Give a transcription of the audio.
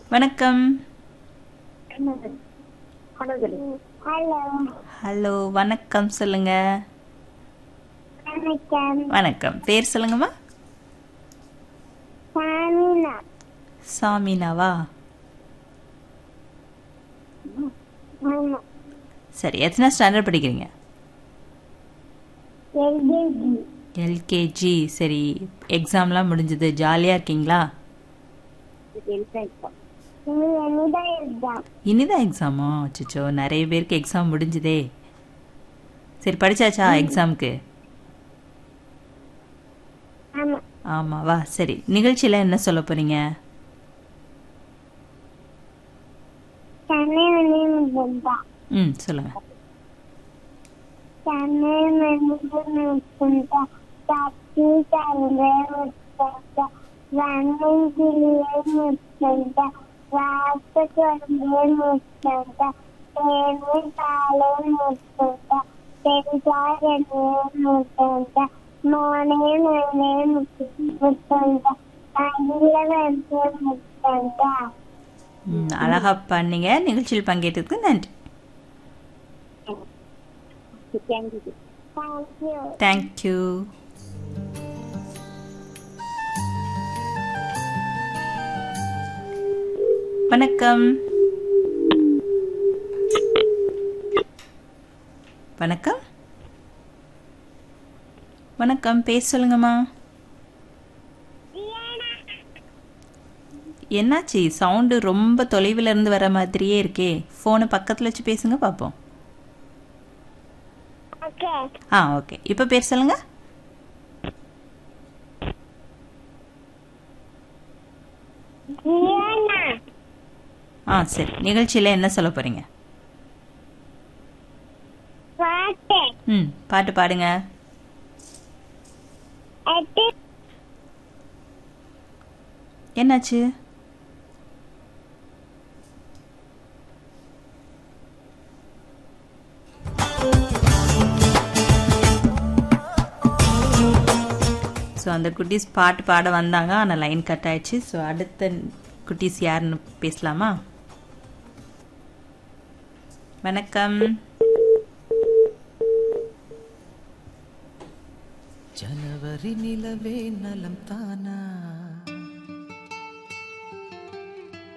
வணக்கம் hello hello வணக்கம் சொல்லுங்க வணக்கம் வணக்கம் பேர் சொல்லுங்கம்மா சாமினா சாமினாவா ஆமா சரி எத்தனை ஸ்டாண்டர்ட் படிக்கிறீங்க எல்கேஜி எல்கேஜி சரி எக்ஸாம்லாம் முடிஞ்சது ஜாலியாக இருக்கீங்களா இனி என்னதான் எக்ஸாம் இனிதான் எக்ஸாமா அச்சோ நிறைய பேருக்கு எக்ஸாம் முடிஞ்சுதே சரி படிச்சாச்சா எக்ஸாமுக்கு ஆமா ஆமாவா சரி நிகழ்ச்சியில் என்ன சொல்ல போறீங்க சென்னை மணி முந்தா ம் சொல்லுங்க சென்னை மணி முந்தா தப்பி தருவே முத்தா வண்ணம் கிளியே முத்தா வாச குழம்பே முத்தா தேனி பாலே முத்தா பெருசாரனே முத்தா மோனே மோனே முத்தா அகில வந்து முத்தா ம், அழகா பண்ணீங்க நிகழ்ச்சியில் பங்கேற்றதுக்கு நன்றி Thank you. Thank you. Thank you வணக்கம் வணக்கம் வணக்கம் பேர் சொல்லுங்கம்மா என்னாச்சு சவுண்டு ரொம்ப தொலைவில் இருந்து வர மாதிரியே இருக்கே ஃபோனை பக்கத்தில் வச்சு பேசுங்க பார்ப்போம் Okay. ஆ ஓகே இப்போ பேர் சொல்லுங்க Diana. ஆ சரி நிகழ்ச்சியில் என்ன சொல்ல போறீங்க பாட்டு ம் பாட்டு பாடுங்க எட்டு என்னாச்சு ஸோ அந்த குட்டீஸ் பாட்டு பாட வந்தாங்க ஆனால் லைன் கட் ஆயிடுச்சு ஸோ அடுத்த குட்டீஸ் யாருன்னு பேசலாமா வணக்கம் ஜனவரி நிலவே நலம் தானா